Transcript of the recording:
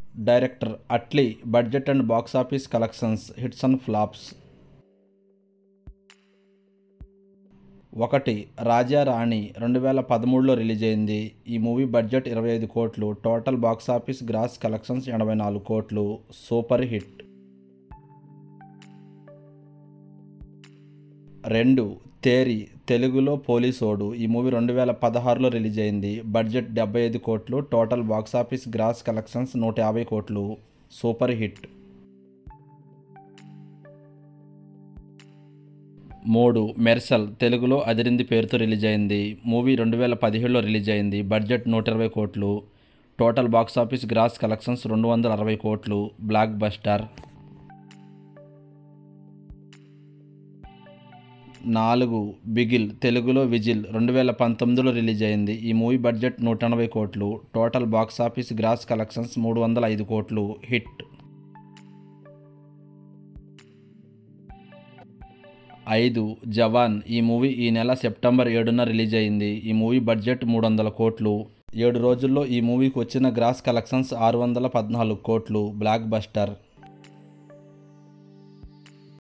director Atlee budget and box office collections hits and flops ఒకటి రాజా రాణి రెండు వేల పదమూడులో రిలీజ్ అయింది ఈ మూవీ బడ్జెట్ ఇరవై ఐదు కోట్లు total box office gross collections ఎనభై నాలుగు కోట్లు సూపర్ హిట్ రెండు తేరి తెలుగులో పోలీసోడు ఈ మూవీ రెండు వేల పదహారులో రిలీజ్ అయింది బడ్జెట్ డెబ్బై ఐదు కోట్లు total box office gross collections నూట యాభై కోట్లు సూపర్ హిట్ మూడు మెర్సల్ తెలుగులో అదిరింది పేరుతో రిలీజ్ అయింది మూవీ రెండు వేల పదిహేడులో రిలీజ్ అయింది బడ్జెట్ నూట ఇరవై కోట్లు total box office gross collections రెండు వందల అరవై కోట్లు బ్లాక్ బస్టర్ నాలుగు బిగిల్ తెలుగులో విజిల్ రెండు వేల పంతొమ్మిదిలో రిలీజ్ అయింది ఈ మూవీ బడ్జెట్ నూట ఎనభై కోట్లు total box office gross collections మూడు వందల ఐదు కోట్లు హిట్ ఐదు జవాన్ ఈ మూవీ ఈ నెల సెప్టెంబర్ ఏడున రిలీజ్ అయింది ఈ మూవీ బడ్జెట్ మూడు వందల కోట్లు ఏడు రోజుల్లో ఈ మూవీకి వచ్చిన గ్రాస్ కలెక్షన్స్ ఆరు వందల పద్నాలుగు కోట్లు బ్లాక్ బస్టర్